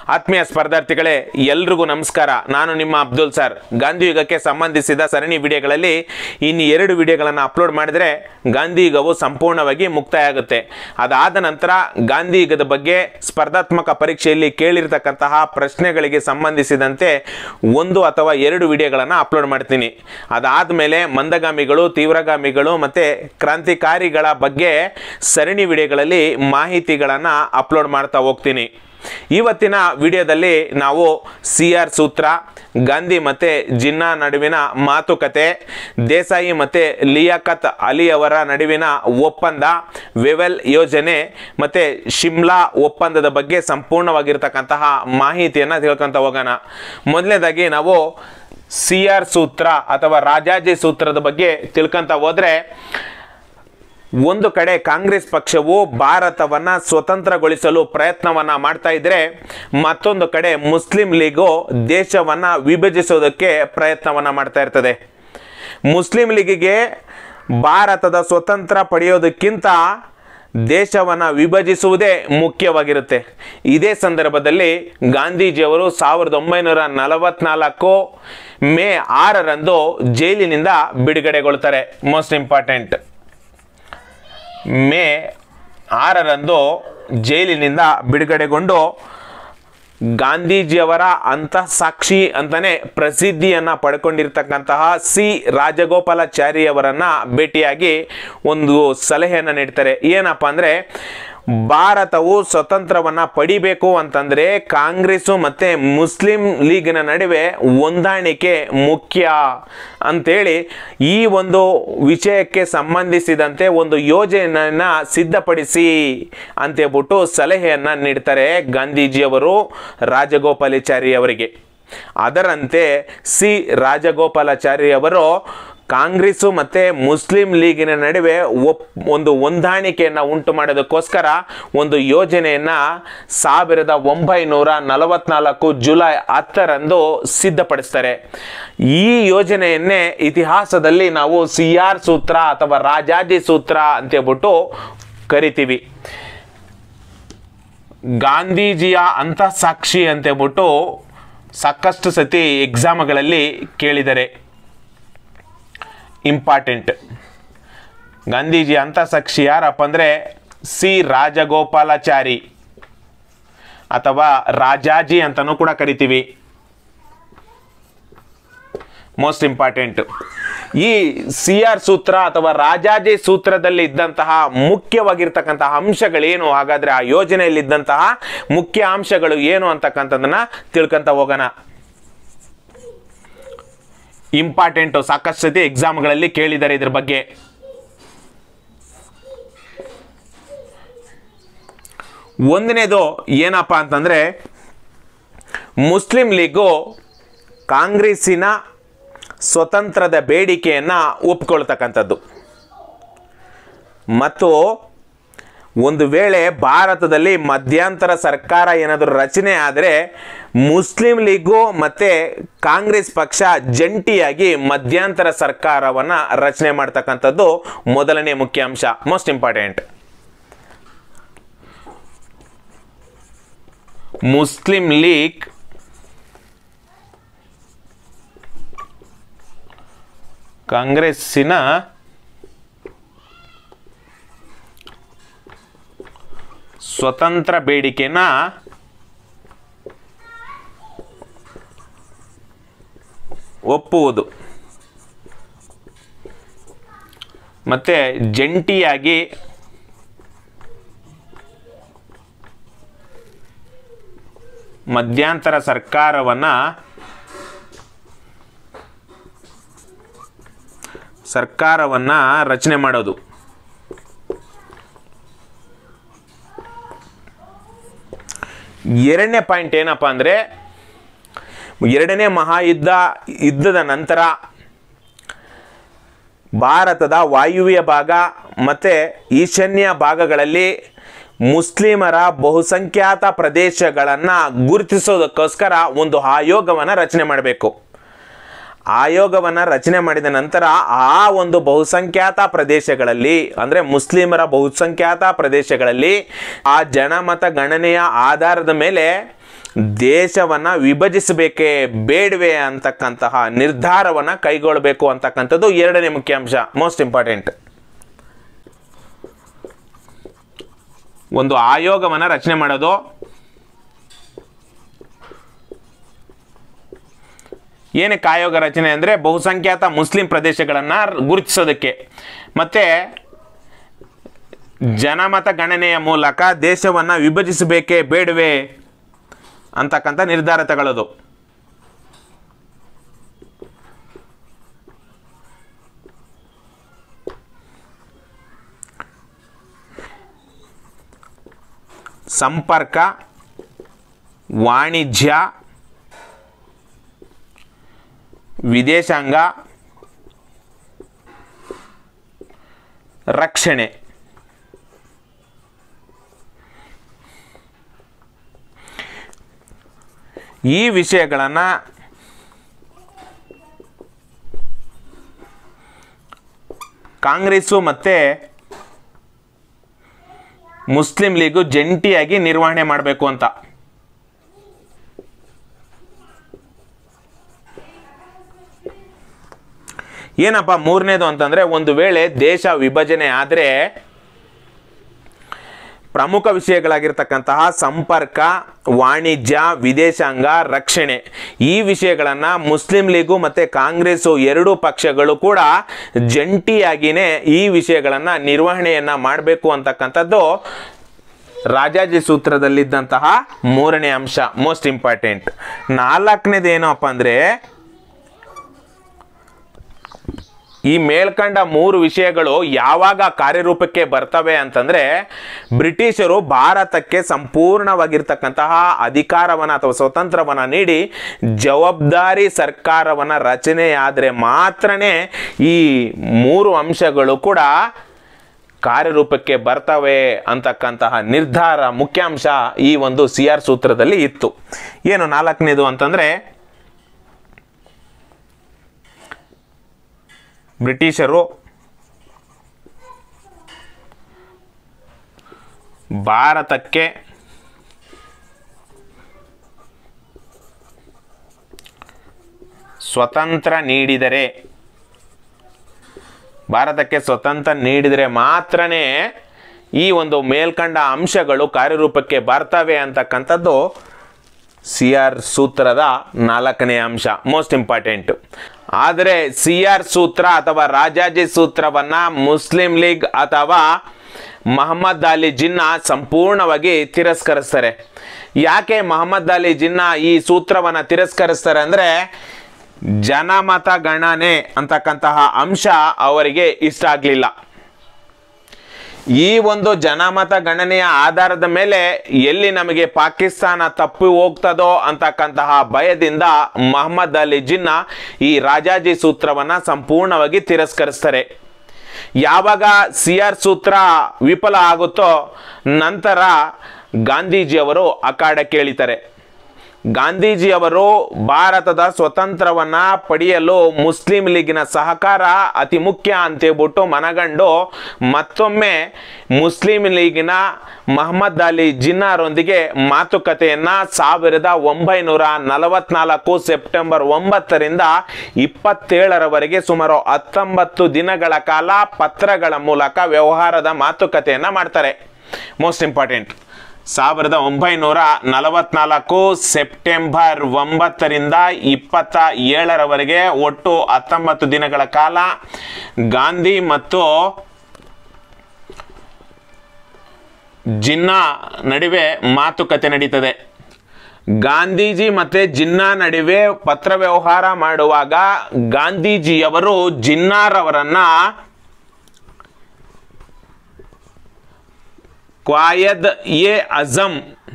ಆತ್ಮೀಯ ಸ್ಪರ್ಧಾರ್ಥಿಗಳೇ ಎಲ್ರಿಗೂ ನಮಸ್ಕಾರ ನಾನು ನಿಮ್ಮ ಅಬ್ದುಲ್ ಸರ್ ಗಾಂಧಿ ಯುಗಕ್ಕೆ ಸಂಬಂಧಿಸಿದ ಸರಣಿ ವಿಡಿಯೋಗಳಲ್ಲಿ ಇನ್ನು ಎರಡು ವಿಡಿಯೋಗಳನ್ನು ಅಪ್ಲೋಡ್ ಮಾಡಿದರೆ ಗಾಂಧಿ ಯುಗವು ಸಂಪೂರ್ಣವಾಗಿ ಮುಕ್ತಾಯ ಆಗುತ್ತೆ ಅದಾದ ನಂತರ ಗಾಂಧಿ ಯುಗದ ಬಗ್ಗೆ ಸ್ಪರ್ಧಾತ್ಮಕ ಪರೀಕ್ಷೆಯಲ್ಲಿ ಕೇಳಿರ್ತಕ್ಕಂತಹ ಪ್ರಶ್ನೆಗಳಿಗೆ ಸಂಬಂಧಿಸಿದಂತೆ ಒಂದು ಅಥವಾ ಎರಡು ವಿಡಿಯೋಗಳನ್ನು ಅಪ್ಲೋಡ್ ಮಾಡ್ತೀನಿ ಅದಾದ ಮೇಲೆ ಮಂದಗಾಮಿಗಳು ತೀವ್ರಗಾಮಿಗಳು ಮತ್ತು ಕ್ರಾಂತಿಕಾರಿಗಳ ಬಗ್ಗೆ ಸರಣಿ ವಿಡಿಯೋಗಳಲ್ಲಿ ಮಾಹಿತಿಗಳನ್ನು ಅಪ್ಲೋಡ್ ಮಾಡ್ತಾ ಹೋಗ್ತೀನಿ ಇವತ್ತಿನ ವಿಡಿಯೋದಲ್ಲಿ ನಾವು ಸಿ ಆರ್ ಸೂತ್ರ ಗಾಂಧಿ ಮತ್ತು ಜಿನ್ನಾ ನಡುವಿನ ಮಾತುಕತೆ ದೇಸಾಯಿ ಮತ್ತು ಲಿಯಾಕತ್ ಅಲಿ ಅವರ ನಡುವಿನ ಒಪ್ಪಂದ ವೆವೆಲ್ ಯೋಜನೆ ಮತ್ತು ಶಿಮ್ಲಾ ಒಪ್ಪಂದದ ಬಗ್ಗೆ ಸಂಪೂರ್ಣವಾಗಿರ್ತಕ್ಕಂತಹ ಮಾಹಿತಿಯನ್ನು ತಿಳ್ಕೊತ ಹೋಗೋಣ ಮೊದಲನೇದಾಗಿ ನಾವು ಸಿ ಆರ್ ಸೂತ್ರ ಅಥವಾ ರಾಜಾಜಿ ಸೂತ್ರದ ಬಗ್ಗೆ ತಿಳ್ಕೊಂತ ಹೋದರೆ ಒಂದು ಕಡೆ ಕಾಂಗ್ರೆಸ್ ಪಕ್ಷವು ಭಾರತವನ್ನ ಸ್ವತಂತ್ರಗೊಳಿಸಲು ಪ್ರಯತ್ನವನ್ನ ಮಾಡ್ತಾ ಇದ್ರೆ ಮತ್ತೊಂದು ಕಡೆ ಮುಸ್ಲಿಂ ಲೀಗು ದೇಶವನ್ನ ವಿಭಜಿಸೋದಕ್ಕೆ ಪ್ರಯತ್ನವನ್ನ ಮಾಡ್ತಾ ಇರ್ತದೆ ಮುಸ್ಲಿಂ ಲೀಗಿಗೆ ಭಾರತದ ಸ್ವತಂತ್ರ ಪಡೆಯೋದಕ್ಕಿಂತ ದೇಶವನ್ನು ವಿಭಜಿಸುವುದೇ ಮುಖ್ಯವಾಗಿರುತ್ತೆ ಇದೇ ಸಂದರ್ಭದಲ್ಲಿ ಗಾಂಧೀಜಿಯವರು ಸಾವಿರದ ಒಂಬೈನೂರ ನಲವತ್ನಾಲ್ಕು ಮೇ ಆರರಂದು ಜೈಲಿನಿಂದ ಬಿಡುಗಡೆಗೊಳ್ತಾರೆ ಮೋಸ್ಟ್ ಇಂಪಾರ್ಟೆಂಟ್ ಮೇ ಆರರಂದು ಜೈಲಿನಿಂದ ಬಿಡುಗಡೆಗೊಂಡು ಗಾಂಧೀಜಿಯವರ ಅಂತಃಸಾಕ್ಷಿ ಅಂತಾನೆ ಪ್ರಸಿದ್ಧಿಯನ್ನು ಪಡ್ಕೊಂಡಿರ್ತಕ್ಕಂತಹ ಸಿ ರಾಜಗೋಪಾಲಾಚಾರಿಯವರನ್ನ ಭೇಟಿಯಾಗಿ ಒಂದು ಸಲಹೆಯನ್ನು ನೀಡ್ತಾರೆ ಏನಪ್ಪ ಅಂದರೆ ಭಾರತವು ಸ್ವತಂತ್ರವನ್ನು ಪಡಿಬೇಕು ಅಂತಂದರೆ ಕಾಂಗ್ರೆಸ್ಸು ಮತ್ತು ಮುಸ್ಲಿಂ ಲೀಗಿನ ನಡುವೆ ಹೊಂದಾಣಿಕೆ ಮುಖ್ಯ ಅಂತೇಳಿ ಈ ಒಂದು ವಿಷಯಕ್ಕೆ ಸಂಬಂಧಿಸಿದಂತೆ ಒಂದು ಯೋಜನೆಯನ್ನು ಸಿದ್ಧಪಡಿಸಿ ಅಂತೇಳ್ಬಿಟ್ಟು ಸಲಹೆಯನ್ನು ನೀಡ್ತಾರೆ ಗಾಂಧೀಜಿಯವರು ರಾಜಗೋಪಾಲಾಚಾರಿ ಅವರಿಗೆ ಅದರಂತೆ ಸಿ ರಾಜಗೋಪಾಲಾಚಾರಿ ಅವರು ಕಾಂಗ್ರೆಸ್ಸು ಮತ್ತು ಮುಸ್ಲಿಂ ಲೀಗಿನ ನಡುವೆ ಒಪ್ ಒಂದು ಹೊಂದಾಣಿಕೆಯನ್ನು ಉಂಟು ಮಾಡೋದಕ್ಕೋಸ್ಕರ ಒಂದು ಯೋಜನೆಯನ್ನು ಸಾವಿರದ ಒಂಬೈನೂರ ನಲವತ್ನಾಲ್ಕು ಜುಲೈ ಹತ್ತರಂದು ಸಿದ್ಧಪಡಿಸ್ತಾರೆ ಈ ಯೋಜನೆಯನ್ನೇ ಇತಿಹಾಸದಲ್ಲಿ ನಾವು ಸಿ ಆರ್ ಸೂತ್ರ ಅಥವಾ ರಾಜಾಜಿ ಸೂತ್ರ ಅಂತೇಳ್ಬಿಟ್ಟು ಕರಿತೀವಿ ಗಾಂಧೀಜಿಯ ಅಂತಃಸಾಕ್ಷಿ ಅಂತೇಳ್ಬಿಟ್ಟು ಸಾಕಷ್ಟು ಸತಿ ಎಕ್ಸಾಮ್ಗಳಲ್ಲಿ ಕೇಳಿದ್ದಾರೆ ಇಂಪಾರ್ಟೆಂಟ್ ಗಾಂಧೀಜಿ ಅಂತಃಸಾಕ್ಷಿ ಯಾರಪ್ಪ ಅಂದರೆ ಸಿ ರಾಜಗೋಪಾಲಾಚಾರಿ ಅಥವಾ ರಾಜಾಜಿ ಅಂತಲೂ ಕೂಡ ಕರಿತೀವಿ ಮೋಸ್ಟ್ ಇಂಪಾರ್ಟೆಂಟ್ ಈ ಸಿ ಆರ್ ಸೂತ್ರ ಅಥವಾ ರಾಜಾಜಿ ಸೂತ್ರದಲ್ಲಿ ಇದ್ದಂತಹ ಮುಖ್ಯವಾಗಿರ್ತಕ್ಕಂತಹ ಅಂಶಗಳೇನು ಹಾಗಾದ್ರೆ ಆ ಯೋಜನೆಯಲ್ಲಿ ಇದ್ದಂತಹ ಮುಖ್ಯ ಅಂಶಗಳು ಏನು ಅಂತಕ್ಕಂಥದ್ದನ್ನ ತಿಳ್ಕೊಂತ ಹೋಗೋಣ ಇಂಪಾರ್ಟೆಂಟು ಸಾಕಷ್ಟು ಸತಿ ಎಕ್ಸಾಮ್ಗಳಲ್ಲಿ ಕೇಳಿದ್ದಾರೆ ಇದ್ರ ಬಗ್ಗೆ ಒಂದನೇದು ಏನಪ್ಪ ಅಂತಂದರೆ ಮುಸ್ಲಿಂ ಲೀಗು ಕಾಂಗ್ರೆಸ್ಸಿನ ಸ್ವತಂತ್ರದ ಬೇಡಿಕೆಯನ್ನು ಒಪ್ಕೊಳ್ತಕ್ಕಂಥದ್ದು ಮತ್ತು ಒಂದು ವೇಳೆ ಭಾರತದಲ್ಲಿ ಮಧ್ಯಂತರ ಸರ್ಕಾರ ಏನಾದರೂ ರಚನೆ ಆದರೆ ಮುಸ್ಲಿಂ ಲೀಗು ಮತ್ತು ಕಾಂಗ್ರೆಸ್ ಪಕ್ಷ ಜಂಟಿಯಾಗಿ ಮಧ್ಯಂತರ ಸರ್ಕಾರವನ್ನು ರಚನೆ ಮಾಡ್ತಕ್ಕಂಥದ್ದು ಮೊದಲನೇ ಮುಖ್ಯ ಅಂಶ ಮೋಸ್ಟ್ ಇಂಪಾರ್ಟೆಂಟ್ ಮುಸ್ಲಿಂ ಲೀಗ್ ಕಾಂಗ್ರೆಸ್ಸಿನ ಸ್ವತಂತ್ರ ಬೇಡಿಕೆನ ಒಪ್ಪುವುದು ಮತ್ತೆ ಜಂಟಿಯಾಗಿ ಮಧ್ಯಂತರ ಸರ್ಕಾರವನ್ನು ಸರ್ಕಾರವನ್ನು ರಚನೆ ಮಾಡೋದು ಎರಡನೇ ಪಾಯಿಂಟ್ ಏನಪ್ಪ ಅಂದರೆ ಎರಡನೇ ಮಹಾಯುದ್ಧ ಯುದ್ಧದ ನಂತರ ಭಾರತದ ವಾಯುವ್ಯ ಭಾಗ ಮತ್ತು ಈಶಾನ್ಯ ಭಾಗಗಳಲ್ಲಿ ಮುಸ್ಲಿಮರ ಬಹುಸಂಖ್ಯಾತ ಪ್ರದೇಶಗಳನ್ನು ಗುರುತಿಸೋದಕ್ಕೋಸ್ಕರ ಒಂದು ಆಯೋಗವನ್ನು ರಚನೆ ಮಾಡಬೇಕು ಆಯೋಗವನ್ನು ರಚನೆ ಮಾಡಿದ ನಂತರ ಆ ಒಂದು ಬಹುಸಂಖ್ಯಾತ ಪ್ರದೇಶಗಳಲ್ಲಿ ಅಂದರೆ ಮುಸ್ಲಿಮರ ಬಹುಸಂಖ್ಯಾತ ಪ್ರದೇಶಗಳಲ್ಲಿ ಆ ಜನಮತ ಗಣನೆಯ ಆಧಾರದ ಮೇಲೆ ದೇಶವನ್ನು ವಿಭಜಿಸಬೇಕೇ ಬೇಡವೇ ಅಂತಕ್ಕಂತಹ ನಿರ್ಧಾರವನ್ನು ಕೈಗೊಳ್ಳಬೇಕು ಅಂತಕ್ಕಂಥದ್ದು ಎರಡನೇ ಮುಖ್ಯಾಂಶ ಮೋಸ್ಟ್ ಇಂಪಾರ್ಟೆಂಟ್ ಒಂದು ಆಯೋಗವನ್ನು ರಚನೆ ಮಾಡೋದು ಏನಕ್ಕೆ ಆಯೋಗ ರಚನೆ ಅಂದರೆ ಬಹುಸಂಖ್ಯಾತ ಮುಸ್ಲಿಂ ಪ್ರದೇಶಗಳನ್ನು ಗುರುತಿಸೋದಕ್ಕೆ ಮತ್ತು ಜನಮತ ಗಣನೆಯ ಮೂಲಕ ದೇಶವನ್ನು ವಿಭಜಿಸಬೇಕೇ ಬೇಡವೇ ಅಂತಕ್ಕಂಥ ನಿರ್ಧಾರ ತಗೊಳ್ಳೋದು ಸಂಪರ್ಕ ವಾಣಿಜ್ಯ ವಿದೇಶಾಂಗ ರಕ್ಷಣೆ ಈ ವಿಷಯಗಳನ್ನು ಕಾಂಗ್ರೆಸ್ಸು ಮತ್ತು ಮುಸ್ಲಿಂ ಲೀಗು ಜಂಟಿಯಾಗಿ ನಿರ್ವಹಣೆ ಮಾಡಬೇಕು ಅಂತ ಏನಪ್ಪ ಮೂರನೇದು ಅಂತಂದರೆ ಒಂದು ವೇಳೆ ದೇಶ ವಿಭಜನೆ ಆದರೆ ಪ್ರಮುಖ ವಿಷಯಗಳಾಗಿರ್ತಕ್ಕಂತಹ ಸಂಪರ್ಕ ವಾಣಿಜ್ಯ ವಿದೇಶಾಂಗ ರಕ್ಷಣೆ ಈ ವಿಷಯಗಳನ್ನು ಮುಸ್ಲಿಂ ಲೀಗು ಮತ್ತು ಕಾಂಗ್ರೆಸ್ಸು ಎರಡೂ ಪಕ್ಷಗಳು ಕೂಡ ಜಂಟಿಯಾಗಿಯೇ ಈ ವಿಷಯಗಳನ್ನು ನಿರ್ವಹಣೆಯನ್ನು ಮಾಡಬೇಕು ಅಂತಕ್ಕಂಥದ್ದು ರಾಜಾಜಿ ಸೂತ್ರದಲ್ಲಿದ್ದಂತಹ ಮೂರನೇ ಅಂಶ ಮೋಸ್ಟ್ ಇಂಪಾರ್ಟೆಂಟ್ ನಾಲ್ಕನೇದು ಏನಪ್ಪ ಅಂದರೆ ಈ ಮೇಲ್ಕಂಡ ಮೂರು ವಿಷಯಗಳು ಯಾವಾಗ ಕಾರ್ಯರೂಪಕ್ಕೆ ಬರ್ತವೆ ಅಂತಂದ್ರೆ ಬ್ರಿಟಿಷರು ಭಾರತಕ್ಕೆ ಸಂಪೂರ್ಣವಾಗಿರ್ತಕ್ಕಂತಹ ಅಧಿಕಾರವನ್ನು ಅಥವಾ ಸ್ವತಂತ್ರವನ್ನು ನೀಡಿ ಜವಾಬ್ದಾರಿ ಸರ್ಕಾರವನ್ನು ರಚನೆಯಾದರೆ ಮಾತ್ರನೇ ಈ ಮೂರು ಅಂಶಗಳು ಕೂಡ ಕಾರ್ಯರೂಪಕ್ಕೆ ಬರ್ತವೆ ಅಂತಕ್ಕಂತಹ ನಿರ್ಧಾರ ಮುಖ್ಯಾಂಶ ಈ ಒಂದು ಸಿ ಆರ್ ಸೂತ್ರದಲ್ಲಿ ಇತ್ತು ಏನು ನಾಲ್ಕನೇದು ಅಂತಂದರೆ ಬ್ರಿಟಿಷರು ಭಾರತಕ್ಕೆ ಸ್ವತಂತ್ರ ನೀಡಿದರೆ ಭಾರತಕ್ಕೆ ಸ್ವತಂತ್ರ ನೀಡಿದರೆ ಮಾತ್ರನೇ ಈ ಒಂದು ಮೇಲ್ಕಂಡ ಅಂಶಗಳು ಕಾರ್ಯರೂಪಕ್ಕೆ ಬರ್ತವೆ ಅಂತಕ್ಕಂಥದ್ದು ಸಿ ಆರ್ ಸೂತ್ರದ ನಾಲ್ಕನೇ ಅಂಶ ಮೋಸ್ಟ್ ಇಂಪಾರ್ಟೆಂಟ್ ಆದರೆ ಸಿ ಆರ್ ಸೂತ್ರ ಅಥವಾ ರಾಜಾಜಿ ಸೂತ್ರವನ್ನು ಮುಸ್ಲಿಂ ಲೀಗ್ ಅಥವಾ ಮಹಮ್ಮದ್ ಅಲಿ ಜಿನ್ನಾ ಸಂಪೂರ್ಣವಾಗಿ ತಿರಸ್ಕರಿಸ್ತಾರೆ ಯಾಕೆ ಮಹಮ್ಮದ್ ಅಲಿ ಜಿನ್ನಾ ಈ ಸೂತ್ರವನ್ನು ತಿರಸ್ಕರಿಸ್ತಾರೆ ಅಂದರೆ ಜನಮತ ಗಣನೆ ಅಂತಕ್ಕಂತಹ ಅಂಶ ಅವರಿಗೆ ಇಷ್ಟ ಆಗಲಿಲ್ಲ ಈ ಒಂದು ಜನಮತ ಗಣನೆಯ ಆಧಾರದ ಮೇಲೆ ಎಲ್ಲಿ ನಮಗೆ ಪಾಕಿಸ್ತಾನ ತಪ್ಪಿ ಹೋಗ್ತದೋ ಅಂತಕ್ಕಂತಹ ಭಯದಿಂದ ಮಹಮ್ಮದ್ ಅಲಿ ಜಿನ್ನಾ ಈ ರಾಜಾಜಿ ಸೂತ್ರವನ್ನು ಸಂಪೂರ್ಣವಾಗಿ ತಿರಸ್ಕರಿಸ್ತಾರೆ ಯಾವಾಗ ಸಿ ಆರ್ ಸೂತ್ರ ವಿಫಲ ಆಗುತ್ತೋ ನಂತರ ಗಾಂಧೀಜಿಯವರು ಅಖಾಡಕ್ಕೆ ಇಳಿತಾರೆ ಗಾಂಧೀಜಿಯವರು ಭಾರತದ ಸ್ವತಂತ್ರವನ್ನ ಪಡೆಯಲು ಮುಸ್ಲಿಂ ಲೀಗಿನ ಸಹಕಾರ ಅತಿ ಮುಖ್ಯ ಅಂತೇಳ್ಬಿಟ್ಟು ಮನಗಂಡು ಮತ್ತೊಮ್ಮೆ ಮುಸ್ಲಿಂ ಲೀಗಿನ ಮಹಮ್ಮದ್ ಅಲಿ ಜಿನ್ನಾರೊಂದಿಗೆ ಮಾತುಕತೆಯನ್ನ ಸಾವಿರದ ಒಂಬೈನೂರ ನಲವತ್ನಾಲ್ಕು ಸೆಪ್ಟೆಂಬರ್ ಒಂಬತ್ತರಿಂದ ಇಪ್ಪತ್ತೇಳರವರೆಗೆ ಸುಮಾರು ಹತ್ತೊಂಬತ್ತು ದಿನಗಳ ಕಾಲ ಪತ್ರಗಳ ಮೂಲಕ ವ್ಯವಹಾರದ ಮಾತುಕತೆಯನ್ನ ಮಾಡ್ತಾರೆ ಮೋಸ್ಟ್ ಇಂಪಾರ್ಟೆಂಟ್ ಸಾವಿರದ ಒಂಬೈನೂರ ನಲವತ್ನಾಲ್ಕು ಸೆಪ್ಟೆಂಬರ್ ಒಂಬತ್ತರಿಂದ ಇಪ್ಪತ್ತ ಏಳರವರೆಗೆ ಒಟ್ಟು ಹತ್ತೊಂಬತ್ತು ದಿನಗಳ ಕಾಲ ಗಾಂಧಿ ಮತ್ತು ಜಿನ್ನಾ ನಡುವೆ ಮಾತುಕತೆ ನಡೀತದೆ ಗಾಂಧೀಜಿ ಮತ್ತೆ ಜಿನ್ನಾ ನಡುವೆ ಪತ್ರ ವ್ಯವಹಾರ ಮಾಡುವಾಗ ಗಾಂಧೀಜಿಯವರು ಜಿನ್ನಾರವರನ್ನ ಕ್ವಾಯದ್ ಎ ಅಜಂ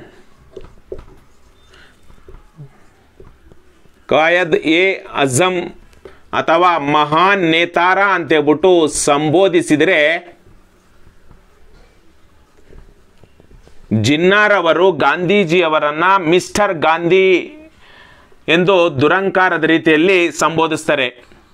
ಕಾಯದ್ ಎ ಅಜಂ ಅಥವಾ ಮಹಾನ್ ನೇತಾರ ಅಂತೇಳ್ಬಿಟ್ಟು ಸಂಬೋಧಿಸಿದರೆ ಜಿನ್ನಾರವರು ಗಾಂಧೀಜಿಯವರನ್ನ ಮಿಸ್ಟರ್ ಗಾಂಧಿ ಎಂದು ದುರಂಕಾರದ ರೀತಿಯಲ್ಲಿ ಸಂಬೋಧಿಸ್ತಾರೆ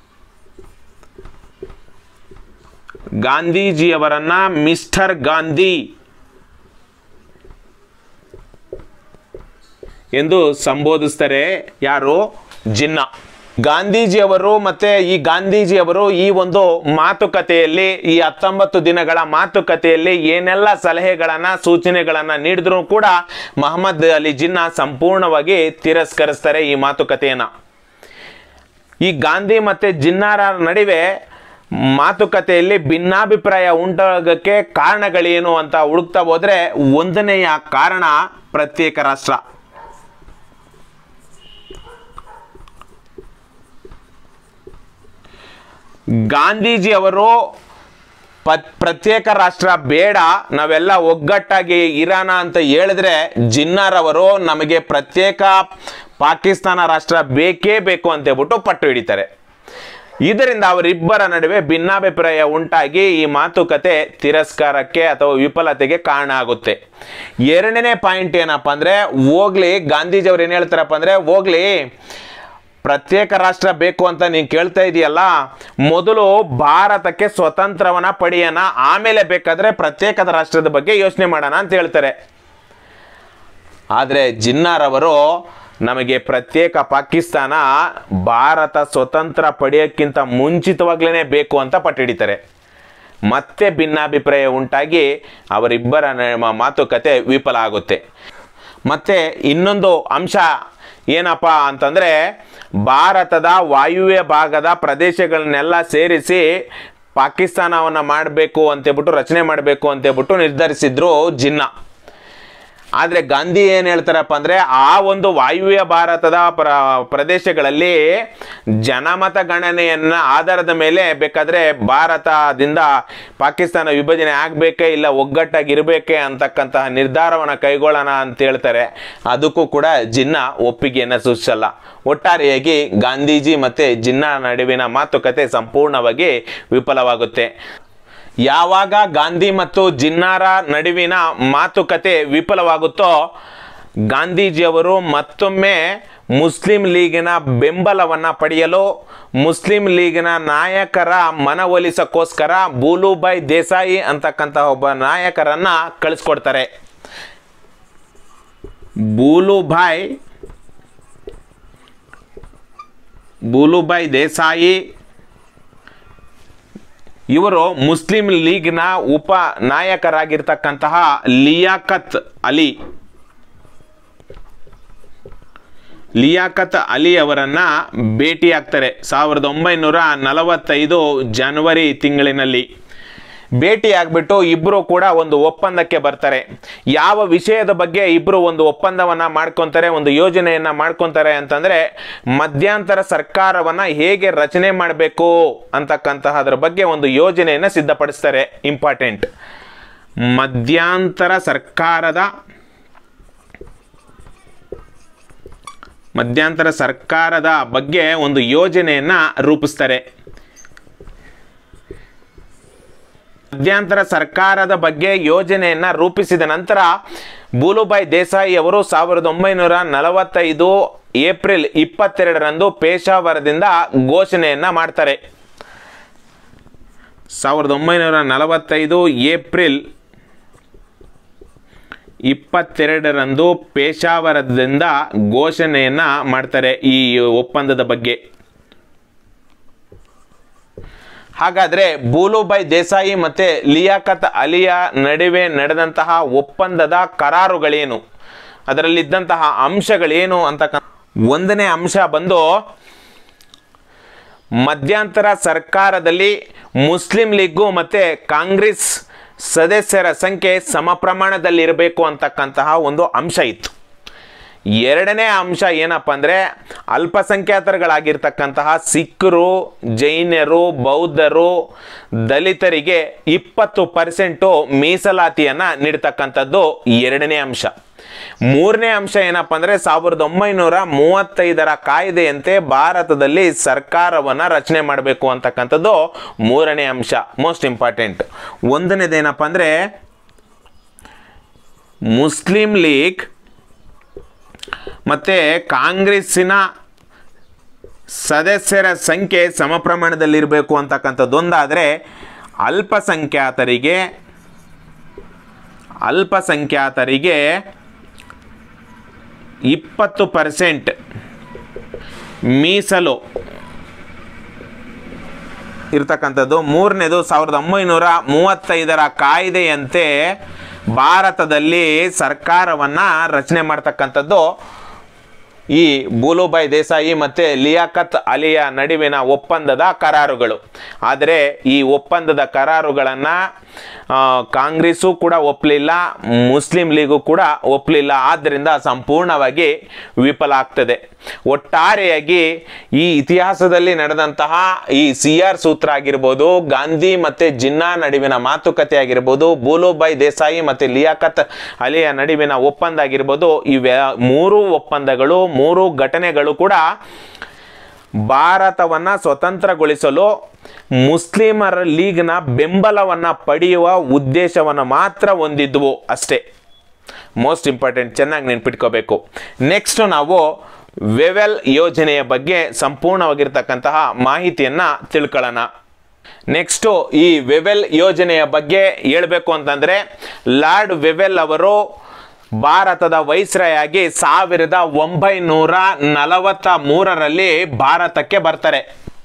ಗಾಂಧೀಜಿಯವರನ್ನ ಮಿಸ್ಟರ್ ಗಾಂಧಿ ಎಂದು ಸಂಬೋಧಿಸ್ತಾರೆ ಯಾರು ಜಿನ್ನ ಗಾಂಧೀಜಿಯವರು ಮತ್ತೆ ಈ ಗಾಂಧೀಜಿಯವರು ಈ ಒಂದು ಮಾತುಕತೆಯಲ್ಲಿ ಈ ಹತ್ತೊಂಬತ್ತು ದಿನಗಳ ಮಾತುಕತೆಯಲ್ಲಿ ಏನೆಲ್ಲ ಸಲಹೆಗಳನ್ನ ಸೂಚನೆಗಳನ್ನ ನೀಡಿದ್ರು ಕೂಡ ಮಹಮ್ಮದ್ ಅಲಿ ಜಿನ್ನಾ ಸಂಪೂರ್ಣವಾಗಿ ತಿರಸ್ಕರಿಸ್ತಾರೆ ಈ ಮಾತುಕತೆಯನ್ನ ಈ ಗಾಂಧಿ ಮತ್ತೆ ಜಿನ್ನಾರ ನಡುವೆ ಮಾತುಕತೆಯಲ್ಲಿ ಭಿನ್ನಾಭಿಪ್ರಾಯ ಉಂಟಾಗಕ್ಕೆ ಕಾರಣಗಳೇನು ಅಂತ ಹುಡುಕ್ತಾ ಹೋದ್ರೆ ಒಂದನೆಯ ಕಾರಣ ಪ್ರತ್ಯೇಕ ರಾಷ್ಟ್ರ ಗಾಂಧೀಜಿ ಅವರು ಪ- ಪ್ರತ್ಯೇಕ ರಾಷ್ಟ್ರ ಬೇಡ ನಾವೆಲ್ಲ ಒಗ್ಗಟ್ಟಾಗಿ ಇರೋಣ ಅಂತ ಹೇಳಿದ್ರೆ ಜಿನ್ನಾರವರು ನಮಗೆ ಪ್ರತ್ಯೇಕ ಪಾಕಿಸ್ತಾನ ರಾಷ್ಟ್ರ ಬೇಕೇ ಬೇಕು ಅಂತ ಹೇಳ್ಬಿಟ್ಟು ಪಟ್ಟು ಹಿಡಿತಾರೆ ಇದರಿಂದ ಅವರಿಬ್ಬರ ನಡುವೆ ಭಿನ್ನಾಭಿಪ್ರಾಯ ಉಂಟಾಗಿ ಈ ಮಾತುಕತೆ ತಿರಸ್ಕಾರಕ್ಕೆ ಅಥವಾ ವಿಫಲತೆಗೆ ಕಾರಣ ಆಗುತ್ತೆ ಎರಡನೇ ಪಾಯಿಂಟ್ ಏನಪ್ಪ ಅಂದ್ರೆ ಹೋಗ್ಲಿ ಗಾಂಧೀಜಿಯವ್ರು ಏನು ಹೇಳ್ತಾರಪ್ಪ ಅಂದ್ರೆ ಹೋಗ್ಲಿ ಪ್ರತ್ಯೇಕ ರಾಷ್ಟ್ರ ಬೇಕು ಅಂತ ನೀನು ಕೇಳ್ತಾ ಇದೆಯಲ್ಲ ಮೊದಲು ಭಾರತಕ್ಕೆ ಸ್ವತಂತ್ರವನ್ನ ಪಡೆಯೋಣ ಆಮೇಲೆ ಬೇಕಾದ್ರೆ ಪ್ರತ್ಯೇಕದ ರಾಷ್ಟ್ರದ ಬಗ್ಗೆ ಯೋಚನೆ ಮಾಡೋಣ ಅಂತ ಹೇಳ್ತಾರೆ ಆದರೆ ಜಿನ್ನಾರವರು ನಮಗೆ ಪ್ರತ್ಯೇಕ ಪಾಕಿಸ್ತಾನ ಭಾರತ ಸ್ವತಂತ್ರ ಪಡೆಯೋಕ್ಕಿಂತ ಮುಂಚಿತವಾಗ್ಲೇ ಬೇಕು ಅಂತ ಪಟ್ಟಿಡಿತಾರೆ ಮತ್ತೆ ಭಿನ್ನಾಭಿಪ್ರಾಯ ಉಂಟಾಗಿ ಅವರಿಬ್ಬರ ನ- ಮಾತುಕತೆ ವಿಫಲ ಆಗುತ್ತೆ ಮತ್ತೆ ಇನ್ನೊಂದು ಅಂಶ ಏನಪ್ಪ ಅಂತಂದರೆ ಭಾರತದ ವಾಯುವ್ಯ ಭಾಗದ ಪ್ರದೇಶಗಳನ್ನೆಲ್ಲ ಸೇರಿಸಿ ಪಾಕಿಸ್ತಾನವನ್ನು ಮಾಡಬೇಕು ಅಂತೇಳ್ಬಿಟ್ಟು ರಚನೆ ಮಾಡಬೇಕು ಅಂತೇಳ್ಬಿಟ್ಟು ನಿರ್ಧರಿಸಿದ್ರು ಜಿನ್ನಾ ಆದರೆ ಗಾಂಧಿ ಏನು ಹೇಳ್ತಾರಪ್ಪ ಅಂದರೆ ಆ ಒಂದು ವಾಯುವ್ಯ ಭಾರತದ ಪ್ರ ಪ್ರದೇಶಗಳಲ್ಲಿ ಜನಮತ ಗಣನೆಯನ್ನ ಆಧಾರದ ಮೇಲೆ ಬೇಕಾದರೆ ಭಾರತದಿಂದ ಪಾಕಿಸ್ತಾನ ವಿಭಜನೆ ಆಗಬೇಕೇ ಇಲ್ಲ ಒಗ್ಗಟ್ಟಾಗಿರಬೇಕೇ ಅಂತಕ್ಕಂತಹ ನಿರ್ಧಾರವನ್ನು ಕೈಗೊಳ್ಳೋಣ ಅಂತ ಹೇಳ್ತಾರೆ ಅದಕ್ಕೂ ಕೂಡ ಜಿನ್ನಾ ಒಪ್ಪಿಗೆಯನ್ನು ಸೂಚಿಸಲ್ಲ ಒಟ್ಟಾರೆಯಾಗಿ ಗಾಂಧೀಜಿ ಮತ್ತು ಜಿನ್ನಾ ನಡುವಿನ ಮಾತುಕತೆ ಸಂಪೂರ್ಣವಾಗಿ ವಿಫಲವಾಗುತ್ತೆ ಯಾವಾಗ ಗಾಂಧಿ ಮತ್ತು ಜಿನ್ನಾರ ನಡುವಿನ ಮಾತುಕತೆ ವಿಫಲವಾಗುತ್ತೋ ಗಾಂಧೀಜಿಯವರು ಮತ್ತೊಮ್ಮೆ ಮುಸ್ಲಿಂ ಲೀಗಿನ ಬೆಂಬಲವನ್ನು ಪಡೆಯಲು ಮುಸ್ಲಿಂ ಲೀಗಿನ ನಾಯಕರ ಮನವೊಲಿಸಕ್ಕೋಸ್ಕರ ಬೂಲುಬಾಯ್ ದೇಸಾಯಿ ಅಂತಕ್ಕಂಥ ಒಬ್ಬ ನಾಯಕರನ್ನ ಕಳಿಸ್ಕೊಡ್ತಾರೆ ಬೂಲುಭಾಯ್ ಬೂಲುಬಾಯ್ ದೇಸಾಯಿ ಇವರು ಮುಸ್ಲಿಂ ಲೀಗ್ನ ಉಪ ನಾಯಕರಾಗಿರ್ತಕ್ಕಂತಹ ಲಿಯಾಕತ್ ಅಲಿ ಲಿಯಾಕತ್ ಅಲಿ ಅವರನ್ನ ಭೇಟಿಯಾಗ್ತಾರೆ ಸಾವಿರದ ಒಂಬೈನೂರ ನಲವತ್ತೈದು ಜನವರಿ ತಿಂಗಳಿನಲ್ಲಿ ಭೇಟಿ ಆಗ್ಬಿಟ್ಟು ಇಬ್ಬರು ಕೂಡ ಒಂದು ಒಪ್ಪಂದಕ್ಕೆ ಬರ್ತಾರೆ ಯಾವ ವಿಷಯದ ಬಗ್ಗೆ ಇಬ್ಬರು ಒಂದು ಒಪ್ಪಂದವನ್ನ ಮಾಡ್ಕೊತಾರೆ ಒಂದು ಯೋಜನೆಯನ್ನ ಮಾಡ್ಕೊತಾರೆ ಅಂತಂದ್ರೆ ಮಧ್ಯಂತರ ಸರ್ಕಾರವನ್ನ ಹೇಗೆ ರಚನೆ ಮಾಡಬೇಕು ಅಂತಕ್ಕಂತಹದ್ರ ಬಗ್ಗೆ ಒಂದು ಯೋಜನೆಯನ್ನ ಸಿದ್ಧಪಡಿಸ್ತಾರೆ ಇಂಪಾರ್ಟೆಂಟ್ ಮಧ್ಯಂತರ ಸರ್ಕಾರದ ಮಧ್ಯಂತರ ಸರ್ಕಾರದ ಬಗ್ಗೆ ಒಂದು ಯೋಜನೆಯನ್ನ ರೂಪಿಸ್ತಾರೆ ಮಧ್ಯಂತರ ಸರ್ಕಾರದ ಬಗ್ಗೆ ಯೋಜನೆಯನ್ನ ರೂಪಿಸಿದ ನಂತರ ಬೂಲುಬಾಯ್ ದೇಸಾಯಿ ಅವರು ಸಾವಿರದ ಒಂಬೈನೂರ ನಲವತ್ತೈದು ಏಪ್ರಿಲ್ ಇಪ್ಪತ್ತೆರಡರಂದು ಪೇಶಾವರದಿಂದ ಘೋಷಣೆಯನ್ನ ಮಾಡ್ತಾರೆ ಸಾವಿರದ ಒಂಬೈನೂರ ನಲವತ್ತೈದು ಏಪ್ರಿಲ್ ಇಪ್ಪತ್ತೆರಡರಂದು ಪೇಶಾವರದಿಂದ ಘೋಷಣೆಯನ್ನ ಮಾಡ್ತಾರೆ ಈ ಒಪ್ಪಂದದ ಬಗ್ಗೆ ಹಾಗಾದ್ರೆ ಬೂಲುಬಾಯ್ ದೇಸಾಯಿ ಮತ್ತೆ ಲಿಯಾಕತ್ ಅಲಿಯ ನಡುವೆ ನಡೆದಂತಹ ಒಪ್ಪಂದದ ಕರಾರುಗಳೇನು ಅದರಲ್ಲಿದ್ದಂತಹ ಅಂಶಗಳೇನು ಅಂತ ಒಂದನೇ ಅಂಶ ಬಂದು ಮಧ್ಯಂತರ ಸರ್ಕಾರದಲ್ಲಿ ಮುಸ್ಲಿಂ ಲೀಗು ಮತ್ತೆ ಕಾಂಗ್ರೆಸ್ ಸದಸ್ಯರ ಸಂಖ್ಯೆ ಸಮ ಪ್ರಮಾಣದಲ್ಲಿ ಇರಬೇಕು ಅಂತಕ್ಕಂತಹ ಒಂದು ಅಂಶ ಇತ್ತು ಎರಡನೇ ಅಂಶ ಏನಪ್ಪ ಅಂದರೆ ಅಲ್ಪಸಂಖ್ಯಾತರುಗಳಾಗಿರ್ತಕ್ಕಂತಹ ಸಿಖ್ರು ಜೈನರು ಬೌದ್ಧರು ದಲಿತರಿಗೆ ಇಪ್ಪತ್ತು ಪರ್ಸೆಂಟು ಮೀಸಲಾತಿಯನ್ನು ನೀಡ್ತಕ್ಕಂಥದ್ದು ಎರಡನೇ ಅಂಶ ಮೂರನೇ ಅಂಶ ಏನಪ್ಪ ಅಂದರೆ ಸಾವಿರದ ಒಂಬೈನೂರ ಮೂವತ್ತೈದರ ಕಾಯ್ದೆಯಂತೆ ಭಾರತದಲ್ಲಿ ಸರ್ಕಾರವನ್ನು ರಚನೆ ಮಾಡಬೇಕು ಅಂತಕ್ಕಂಥದ್ದು ಮೂರನೇ ಅಂಶ ಮೋಸ್ಟ್ ಇಂಪಾರ್ಟೆಂಟ್ ಒಂದನೇದೇನಪ್ಪ ಅಂದರೆ ಮುಸ್ಲಿಂ ಲೀಗ್ ಮತ್ತು ಕಾಂಗ್ರೆಸ್ಸಿನ ಸದಸ್ಯರ ಸಂಖ್ಯೆ ಸಮ ಪ್ರಮಾಣದಲ್ಲಿರಬೇಕು ಅಂತಕ್ಕಂಥದ್ದೊಂದಾದರೆ ಅಲ್ಪಸಂಖ್ಯಾತರಿಗೆ ಅಲ್ಪಸಂಖ್ಯಾತರಿಗೆ ಇಪ್ಪತ್ತು ಪರ್ಸೆಂಟ್ ಮೀಸಲು ಇರ್ತಕ್ಕಂಥದ್ದು ಮೂರನೇದು ಸಾವಿರದ ಒಂಬೈನೂರ ಮೂವತ್ತೈದರ ಕಾಯ್ದೆಯಂತೆ ಭಾರತದಲ್ಲಿ ಸರ್ಕಾರವನ್ನು ರಚನೆ ಮಾಡ್ತಕ್ಕಂಥದ್ದು ಈ ಬೂಲುಬಾಯ್ ದೇಸಾಯಿ ಮತ್ತು ಲಿಯಾಕತ್ ಅಲಿಯ ನಡುವಿನ ಒಪ್ಪಂದದ ಕರಾರುಗಳು ಆದರೆ ಈ ಒಪ್ಪಂದದ ಕರಾರುಗಳನ್ನು ಕಾಂಗ್ರೆಸ್ಸು ಕೂಡ ಒಪ್ಪಲಿಲ್ಲ ಮುಸ್ಲಿಂ ಲೀಗು ಕೂಡ ಒಪ್ಪಲಿಲ್ಲ ಆದ್ದರಿಂದ ಸಂಪೂರ್ಣವಾಗಿ ವಿಫಲ ಆಗ್ತದೆ ಒಟ್ಟಾರೆಯಾಗಿ ಈ ಇತಿಹಾಸದಲ್ಲಿ ನಡೆದಂತಹ ಈ ಸಿ ಆರ್ ಸೂತ್ರ ಆಗಿರ್ಬೋದು ಗಾಂಧಿ ಮತ್ತು ಜಿನ್ನಾ ನಡುವಿನ ಮಾತುಕತೆ ಆಗಿರ್ಬೋದು ಬೂಲುಬಾಯ್ ದೇಸಾಯಿ ಮತ್ತು ಲಿಯಾಕತ್ ಅಲಿಯ ನಡುವಿನ ಒಪ್ಪಂದ ಆಗಿರ್ಬೋದು ಇವೆ ಮೂರು ಒಪ್ಪಂದಗಳು ಮೂರು ಘಟನೆಗಳು ಕೂಡ ಭಾರತವನ್ನು ಸ್ವತಂತ್ರಗೊಳಿಸಲು ಮುಸ್ಲಿಮರ ಲೀಗ್ನ ಬೆಂಬಲವನ್ನು ಪಡೆಯುವ ಉದ್ದೇಶವನ್ನು ಮಾತ್ರ ಹೊಂದಿದ್ವು ಅಷ್ಟೇ ಮೋಸ್ಟ್ ಇಂಪಾರ್ಟೆಂಟ್ ಚೆನ್ನಾಗಿ ನೆನ್ಪಿಟ್ಕೋಬೇಕು ನೆಕ್ಸ್ಟ್ ನಾವು ವೆವೆಲ್ ಯೋಜನೆಯ ಬಗ್ಗೆ ಸಂಪೂರ್ಣವಾಗಿರ್ತಕ್ಕಂತಹ ಮಾಹಿತಿಯನ್ನು ತಿಳ್ಕೊಳ್ಳೋಣ ನೆಕ್ಸ್ಟು ಈ ವೆವೆಲ್ ಯೋಜನೆಯ ಬಗ್ಗೆ ಹೇಳಬೇಕು ಅಂತಂದರೆ ಲಾರ್ಡ್ ವೆವೆಲ್ ಅವರು ಭಾರತದ ವೈಸ್ರಾಯಾಗಿ ಸಾವಿರದ ಒಂಬೈನೂರ ನಲವತ್ತ ಮೂರರಲ್ಲಿ ಭಾರತಕ್ಕೆ ಬರ್ತಾರೆ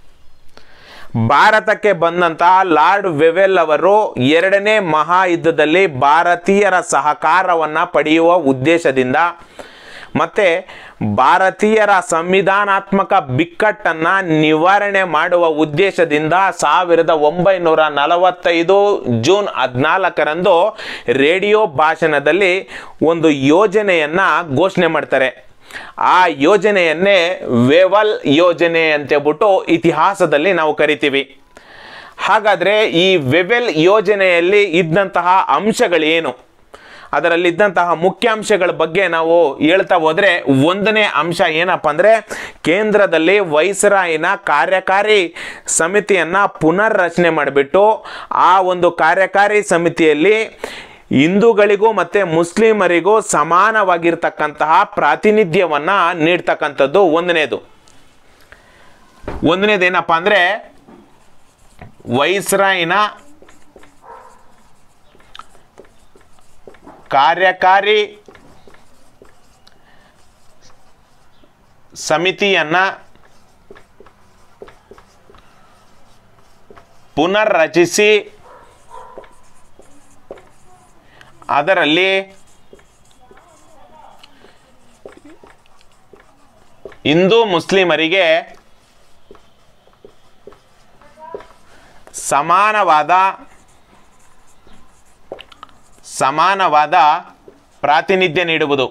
ಭಾರತಕ್ಕೆ ಬಂದಂತಹ ಲಾರ್ಡ್ ವೆವೆಲ್ ಅವರು ಎರಡನೇ ಮಹಾಯುದ್ಧದಲ್ಲಿ ಭಾರತೀಯರ ಸಹಕಾರವನ್ನು ಪಡೆಯುವ ಉದ್ದೇಶದಿಂದ ಮತ್ತು ಭಾರತೀಯರ ಸಂವಿಧಾನಾತ್ಮಕ ಬಿಕ್ಕಟ್ಟನ್ನು ನಿವಾರಣೆ ಮಾಡುವ ಉದ್ದೇಶದಿಂದ ಸಾವಿರದ ಒಂಬೈನೂರ ನಲವತ್ತೈದು ಜೂನ್ ಹದಿನಾಲ್ಕರಂದು ರೇಡಿಯೋ ಭಾಷಣದಲ್ಲಿ ಒಂದು ಯೋಜನೆಯನ್ನು ಘೋಷಣೆ ಮಾಡ್ತಾರೆ ಆ ಯೋಜನೆಯನ್ನೇ ವೆವಲ್ ಯೋಜನೆ ಅಂತೇಳ್ಬಿಟ್ಟು ಇತಿಹಾಸದಲ್ಲಿ ನಾವು ಕರಿತೀವಿ ಹಾಗಾದರೆ ಈ ವೆವೆಲ್ ಯೋಜನೆಯಲ್ಲಿ ಇದ್ದಂತಹ ಅಂಶಗಳೇನು ಅದರಲ್ಲಿದ್ದಂತಹ ಮುಖ್ಯಾಂಶಗಳ ಬಗ್ಗೆ ನಾವು ಹೇಳ್ತಾ ಹೋದರೆ ಒಂದನೇ ಅಂಶ ಏನಪ್ಪ ಅಂದರೆ ಕೇಂದ್ರದಲ್ಲಿ ವೈಸರಾಯಿನ ಕಾರ್ಯಕಾರಿ ಸಮಿತಿಯನ್ನು ಪುನರ್ ರಚನೆ ಮಾಡಿಬಿಟ್ಟು ಆ ಒಂದು ಕಾರ್ಯಕಾರಿ ಸಮಿತಿಯಲ್ಲಿ ಹಿಂದೂಗಳಿಗೂ ಮತ್ತು ಮುಸ್ಲಿಮರಿಗೂ ಸಮಾನವಾಗಿರ್ತಕ್ಕಂತಹ ಪ್ರಾತಿನಿಧ್ಯವನ್ನು ನೀಡ್ತಕ್ಕಂಥದ್ದು ಒಂದನೇದು ಒಂದನೇದು ಏನಪ್ಪ ಅಂದರೆ ವೈಸ್ರಾಯಿನ ಕಾರ್ಯಕಾರಿ ಸಮಿತಿಯನ್ನ ಪುನರ್ರಚಿಸಿ ಅದರಲ್ಲಿ ಹಿಂದೂ ಮುಸ್ಲಿಮರಿಗೆ ಸಮಾನವಾದ ಸಮಾನವಾದ ಪ್ರಾತಿನಿಧ್ಯ ನೀಡುವುದು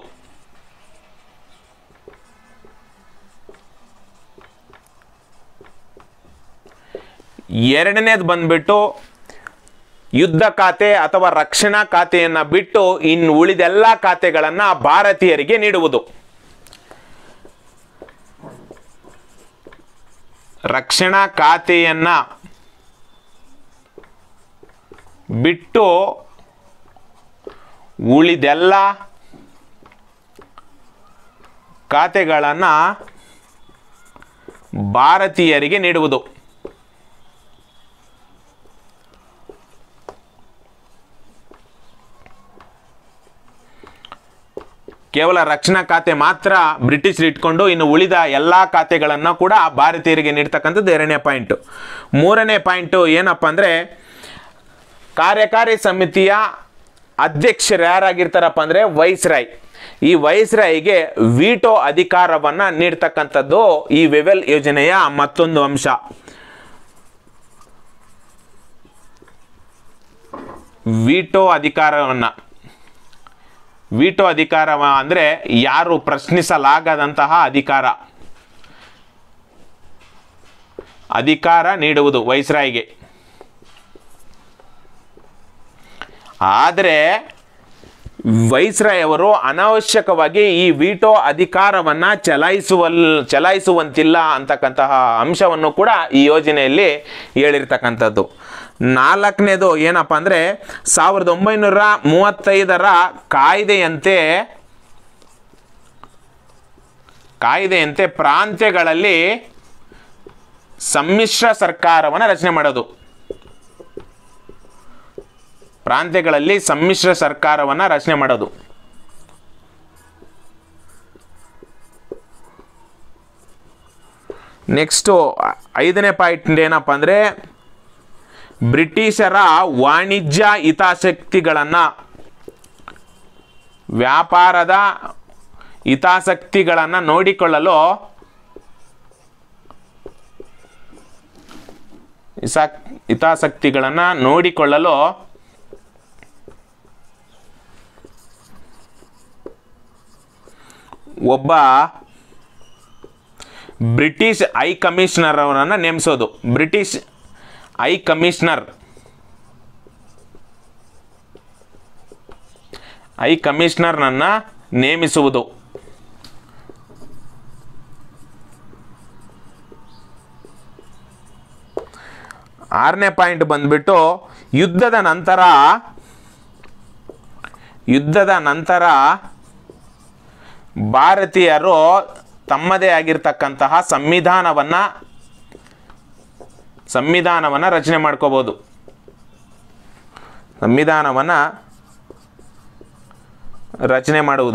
ಎರಡನೇದು ಬಂದ್ಬಿಟ್ಟು ಯುದ್ಧ ಖಾತೆ ಅಥವಾ ರಕ್ಷಣಾ ಖಾತೆಯನ್ನು ಬಿಟ್ಟು ಇನ್ನು ಉಳಿದೆಲ್ಲ ಖಾತೆಗಳನ್ನು ಭಾರತೀಯರಿಗೆ ನೀಡುವುದು ರಕ್ಷಣಾ ಖಾತೆಯನ್ನ ಬಿಟ್ಟು ಉಳಿದೆಲ್ಲ ಖಾತೆಗಳನ್ನು ಭಾರತೀಯರಿಗೆ ನೀಡುವುದು ಕೇವಲ ರಕ್ಷಣಾ ಖಾತೆ ಮಾತ್ರ ಬ್ರಿಟಿಷರು ಇಟ್ಕೊಂಡು ಇನ್ನು ಉಳಿದ ಎಲ್ಲ ಖಾತೆಗಳನ್ನು ಕೂಡ ಭಾರತೀಯರಿಗೆ ನೀಡ್ತಕ್ಕಂಥದ್ದು ಎರಡನೇ ಪಾಯಿಂಟು ಮೂರನೇ ಪಾಯಿಂಟು ಏನಪ್ಪ ಅಂದರೆ ಕಾರ್ಯಕಾರಿ ಸಮಿತಿಯ ಅಧ್ಯಕ್ಷರು ಯಾರಾಗಿರ್ತಾರಪ್ಪ ಅಂದರೆ ವೈಸ್ರಾಯ್ ಈ ವೈಸ್ರಾಯ್ಗೆ ವೀಟೋ ಅಧಿಕಾರವನ್ನು ನೀಡ್ತಕ್ಕಂಥದ್ದು ಈ ವೆವೆಲ್ ಯೋಜನೆಯ ಮತ್ತೊಂದು ಅಂಶ ವೀಟೋ ಅಧಿಕಾರವನ್ನು ವೀಟೋ ಅಧಿಕಾರ ಅಂದರೆ ಯಾರು ಪ್ರಶ್ನಿಸಲಾಗದಂತಹ ಅಧಿಕಾರ ಅಧಿಕಾರ ನೀಡುವುದು ವೈಸ್ರಾಯ್ಗೆ ಆದರೆ ವೈಸ್ರಾಯ್ ಅವರು ಅನಾವಶ್ಯಕವಾಗಿ ಈ ವೀಟೋ ಅಧಿಕಾರವನ್ನು ಚಲಾಯಿಸುವಲ್ ಚಲಾಯಿಸುವಂತಿಲ್ಲ ಅಂತಕ್ಕಂತಹ ಅಂಶವನ್ನು ಕೂಡ ಈ ಯೋಜನೆಯಲ್ಲಿ ಹೇಳಿರ್ತಕ್ಕಂಥದ್ದು ನಾಲ್ಕನೇದು ಏನಪ್ಪ ಅಂದರೆ ಸಾವಿರದ ಒಂಬೈನೂರ ಮೂವತ್ತೈದರ ಕಾಯ್ದೆಯಂತೆ ಕಾಯ್ದೆಯಂತೆ ಪ್ರಾಂತ್ಯಗಳಲ್ಲಿ ಸಮ್ಮಿಶ್ರ ಸರ್ಕಾರವನ್ನು ರಚನೆ ಮಾಡೋದು ಪ್ರಾಂತ್ಯಗಳಲ್ಲಿ ಸಮ್ಮಿಶ್ರ ಸರ್ಕಾರವನ್ನು ರಚನೆ ಮಾಡೋದು ನೆಕ್ಸ್ಟು ಐದನೇ ಪಾಯಿಂಟ್ ಏನಪ್ಪ ಅಂದರೆ ಬ್ರಿಟಿಷರ ವಾಣಿಜ್ಯ ಹಿತಾಸಕ್ತಿಗಳನ್ನು ವ್ಯಾಪಾರದ ಹಿತಾಸಕ್ತಿಗಳನ್ನು ನೋಡಿಕೊಳ್ಳಲು ಇಸಾಕ್ ಹಿತಾಸಕ್ತಿಗಳನ್ನು ನೋಡಿಕೊಳ್ಳಲು ಒಬ್ಬ ಬ್ರಿಟಿಷ್ ಹೈ ಕಮಿಷನರ್ ಅವರನ್ನು ನೇಮಿಸೋದು ಬ್ರಿಟಿಷ್ ಹೈ ಕಮಿಷನರ್ ಹೈ ಕಮಿಷನರ್ನನ್ನು ನೇಮಿಸುವುದು ಆರನೇ ಪಾಯಿಂಟ್ ಬಂದ್ಬಿಟ್ಟು ಯುದ್ಧದ ನಂತರ ಯುದ್ಧದ ನಂತರ ಭಾರತೀಯರು ತಮ್ಮದೇ ಆಗಿರ್ತಕ್ಕಂತಹ ಸಂವಿಧಾನವನ್ನು ಸಂವಿಧಾನವನ್ನು ರಚನೆ ಮಾಡ್ಕೋಬೋದು ಸಂವಿಧಾನವನ್ನು ರಚನೆ ಮಾಡುವುದು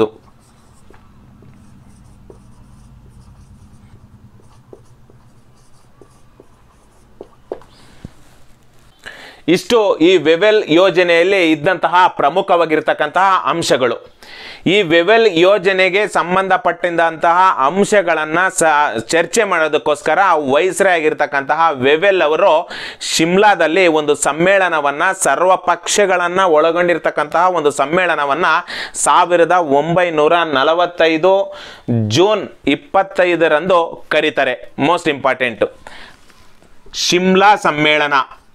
ಇಷ್ಟು ಈ ವೆವೆಲ್ ಯೋಜನೆಯಲ್ಲಿ ಇದ್ದಂತಹ ಪ್ರಮುಖವಾಗಿರ್ತಕ್ಕಂತಹ ಅಂಶಗಳು ಈ ವೆವೆಲ್ ಯೋಜನೆಗೆ ಸಂಬಂಧಪಟ್ಟಿದ್ದಂತಹ ಅಂಶಗಳನ್ನು ಸ ಚರ್ಚೆ ಮಾಡೋದಕ್ಕೋಸ್ಕರ ವೈಸ್ರೇ ಆಗಿರ್ತಕ್ಕಂತಹ ವೆವೆಲ್ ಅವರು ಶಿಮ್ಲಾದಲ್ಲಿ ಒಂದು ಸಮ್ಮೇಳನವನ್ನು ಸರ್ವ ಪಕ್ಷಗಳನ್ನು ಒಳಗೊಂಡಿರ್ತಕ್ಕಂತಹ ಒಂದು ಸಮ್ಮೇಳನವನ್ನು ಸಾವಿರದ ಒಂಬೈನೂರ ನಲವತ್ತೈದು ಜೂನ್ ಇಪ್ಪತ್ತೈದರಂದು ಕರೀತಾರೆ ಮೋಸ್ಟ್ ಇಂಪಾರ್ಟೆಂಟು ಶಿಮ್ಲಾ ಸಮ್ಮೇಳನ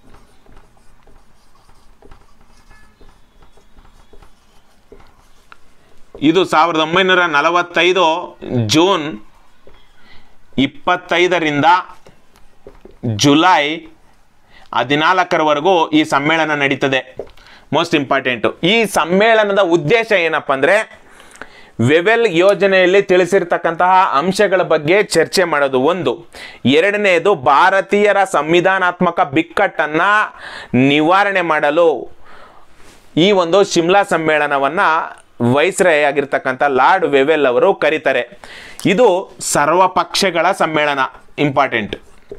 ಇದು ಸಾವಿರದ ಒಂಬೈನೂರ ನಲವತ್ತೈದು ಜೂನ್ ಇಪ್ಪತ್ತೈದರಿಂದ ಜುಲೈ ಹದಿನಾಲ್ಕರವರೆಗೂ ಈ ಸಮ್ಮೇಳನ ನಡೀತದೆ ಮೋಸ್ಟ್ ಇಂಪಾರ್ಟೆಂಟು ಈ ಸಮ್ಮೇಳನದ ಉದ್ದೇಶ ಏನಪ್ಪ ಅಂದರೆ ವೆವೆಲ್ ಯೋಜನೆಯಲ್ಲಿ ತಿಳಿಸಿರ್ತಕ್ಕಂತಹ ಅಂಶಗಳ ಬಗ್ಗೆ ಚರ್ಚೆ ಮಾಡೋದು ಒಂದು ಎರಡನೆಯದು ಭಾರತೀಯರ ಸಂವಿಧಾನಾತ್ಮಕ ಬಿಕ್ಕಟ್ಟನ್ನು ನಿವಾರಣೆ ಮಾಡಲು ಈ ಒಂದು ಶಿಮ್ಲಾ ಸಮ್ಮೇಳನವನ್ನು ವೈಸ್ರೇ ಆಗಿರ್ತಕ್ಕಂಥ ಲಾರ್ಡ್ ವೆವೆಲ್ ಅವರು ಕರೀತಾರೆ ಇದು ಸರ್ವ ಪಕ್ಷಗಳ ಸಮ್ಮೇಳನ ಇಂಪಾರ್ಟೆಂಟ್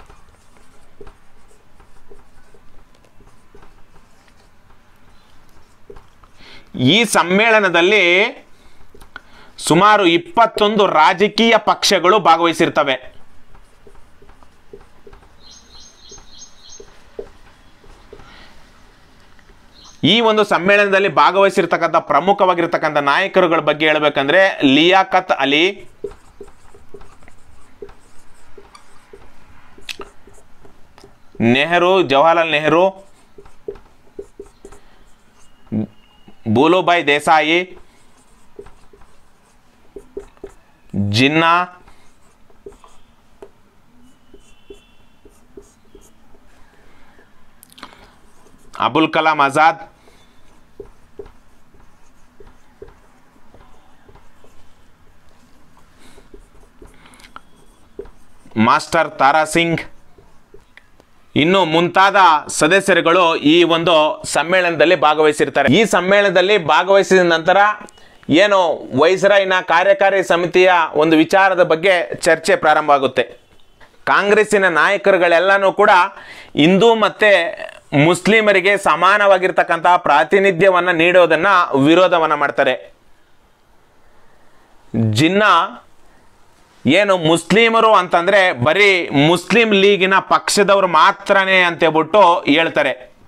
ಈ ಸಮ್ಮೇಳನದಲ್ಲಿ ಸುಮಾರು ಇಪ್ಪತ್ತೊಂದು ರಾಜಕೀಯ ಪಕ್ಷಗಳು ಭಾಗವಹಿಸಿರ್ತವೆ ಈ ಒಂದು ಸಮ್ಮೇಳನದಲ್ಲಿ ಭಾಗವಹಿಸಿರ್ತಕ್ಕಂಥ ಪ್ರಮುಖವಾಗಿರ್ತಕ್ಕಂಥ ನಾಯಕರುಗಳ ಬಗ್ಗೆ ಹೇಳ್ಬೇಕಂದ್ರೆ ಲಿಯಾಕತ್ ಅಲಿ ನೆಹರು ಜವಾಹರ್ಲಾಲ್ ನೆಹರು ಬೂಲುಬಾಯ್ ದೇಸಾಯಿ ಜಿನ್ನಾ ಅಬುಲ್ ಕಲಾಂ ಆಜಾದ್ ಮಾಸ್ಟರ್ ತಾರಾ ಸಿಂಗ್ ಇನ್ನು ಮುಂತಾದ ಸದಸ್ಯರುಗಳು ಈ ಒಂದು ಸಮ್ಮೇಳನದಲ್ಲಿ ಭಾಗವಹಿಸಿರ್ತಾರೆ ಈ ಸಮ್ಮೇಳನದಲ್ಲಿ ಭಾಗವಹಿಸಿದ ನಂತರ ಏನು ವೈಸ್ರಾಯ್ನ ಕಾರ್ಯಕಾರಿ ಸಮಿತಿಯ ಒಂದು ವಿಚಾರದ ಬಗ್ಗೆ ಚರ್ಚೆ ಪ್ರಾರಂಭ ಆಗುತ್ತೆ ಕಾಂಗ್ರೆಸ್ಸಿನ ನಾಯಕರುಗಳೆಲ್ಲನೂ ಕೂಡ ಹಿಂದೂ ಮತ್ತು ಮುಸ್ಲಿಮರಿಗೆ ಸಮಾನವಾಗಿರ್ತಕ್ಕಂತಹ ಪ್ರಾತಿನಿಧ್ಯವನ್ನು ನೀಡೋದನ್ನು ವಿರೋಧವನ್ನು ಮಾಡ್ತಾರೆ ಜಿನ್ನಾ ಏನು ಮುಸ್ಲಿಮರು ಅಂತಂದ್ರೆ ಬರೀ ಮುಸ್ಲಿಂ ಲೀಗಿನ ಪಕ್ಷದವರು ಮಾತ್ರನೇ ಅಂತೇಳ್ಬಿಟ್ಟು ಹೇಳ್ತಾರೆ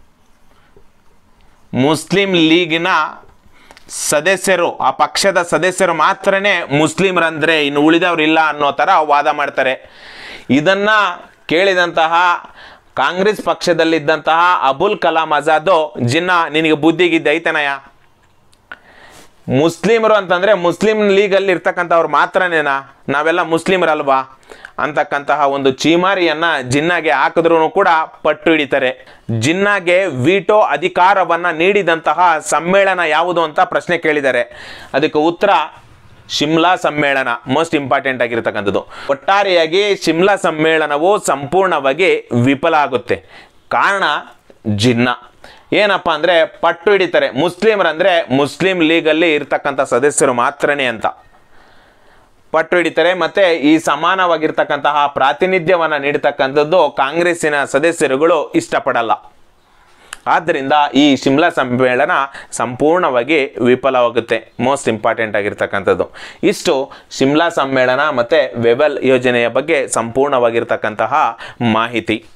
ಮುಸ್ಲಿಂ ಲೀಗಿನ ಸದಸ್ಯರು ಆ ಪಕ್ಷದ ಸದಸ್ಯರು ಮಾತ್ರನೇ ಮುಸ್ಲಿಮರಂದ್ರೆ ಇನ್ನು ಉಳಿದವ್ರು ಇಲ್ಲ ಅನ್ನೋ ಥರ ವಾದ ಮಾಡ್ತಾರೆ ಇದನ್ನ ಕೇಳಿದಂತಹ ಕಾಂಗ್ರೆಸ್ ಪಕ್ಷದಲ್ಲಿದ್ದಂತಹ ಅಬುಲ್ ಕಲಾಂ ಆಜಾದು ಜಿನ್ನಾ ನಿನಗೆ ಬುದ್ಧಿಗಿದ್ದ ಐತನಯ್ಯ ಮುಸ್ಲಿಮರು ಅಂತಂದ್ರೆ ಮುಸ್ಲಿಂ ಲೀಗಲ್ಲಿ ಇರ್ತಕ್ಕಂಥವ್ರು ಮಾತ್ರನೇನಾ ನಾವೆಲ್ಲ ಮುಸ್ಲಿಮರಲ್ವಾ ಅಂತಕ್ಕಂತಹ ಒಂದು ಚೀಮಾರಿಯನ್ನ ಜಿನ್ನಾಗೆ ಹಾಕಿದ್ರು ಕೂಡ ಪಟ್ಟು ಹಿಡಿತಾರೆ ಜಿನ್ನಾಗೆ ವಿಟೋ ಅಧಿಕಾರವನ್ನ ನೀಡಿದಂತಹ ಸಮ್ಮೇಳನ ಯಾವುದು ಅಂತ ಪ್ರಶ್ನೆ ಕೇಳಿದ್ದಾರೆ ಅದಕ್ಕೆ ಉತ್ತರ ಶಿಮ್ಲಾ ಸಮ್ಮೇಳನ ಮೋಸ್ಟ್ ಇಂಪಾರ್ಟೆಂಟ್ ಆಗಿರ್ತಕ್ಕಂಥದ್ದು ಒಟ್ಟಾರೆಯಾಗಿ ಶಿಮ್ಲಾ ಸಮ್ಮೇಳನವು ಸಂಪೂರ್ಣವಾಗಿ ವಿಫಲ ಆಗುತ್ತೆ ಕಾರಣ ಜಿನ್ನ ಏನಪ್ಪ ಅಂದರೆ ಪಟ್ಟು ಹಿಡಿತಾರೆ ಮುಸ್ಲಿಮರಂದರೆ ಮುಸ್ಲಿಂ ಲೀಗಲ್ಲಿ ಇರ್ತಕ್ಕಂಥ ಸದಸ್ಯರು ಮಾತ್ರನೇ ಅಂತ ಪಟ್ಟು ಹಿಡಿತಾರೆ ಮತ್ತೆ ಈ ಸಮಾನವಾಗಿರ್ತಕ್ಕಂತಹ ಪ್ರಾತಿನಿಧ್ಯವನ್ನ ನೀಡತಕ್ಕಂಥದ್ದು ಕಾಂಗ್ರೆಸ್ಸಿನ ಸದಸ್ಯರುಗಳು ಇಷ್ಟಪಡಲ್ಲ ಆದ್ದರಿಂದ ಈ ಶಿಮ್ಲಾ ಸಮ್ಮೇಳನ ಸಂಪೂರ್ಣವಾಗಿ ವಿಫಲವಾಗುತ್ತೆ ಮೋಸ್ಟ್ ಇಂಪಾರ್ಟೆಂಟ್ ಆಗಿರ್ತಕ್ಕಂಥದ್ದು ಇಷ್ಟು ಶಿಮ್ಲಾ ಸಮ್ಮೇಳನ ಮತ್ತು ವೆಬಲ್ ಯೋಜನೆಯ ಬಗ್ಗೆ ಸಂಪೂರ್ಣವಾಗಿರ್ತಕ್ಕಂತಹ ಮಾಹಿತಿ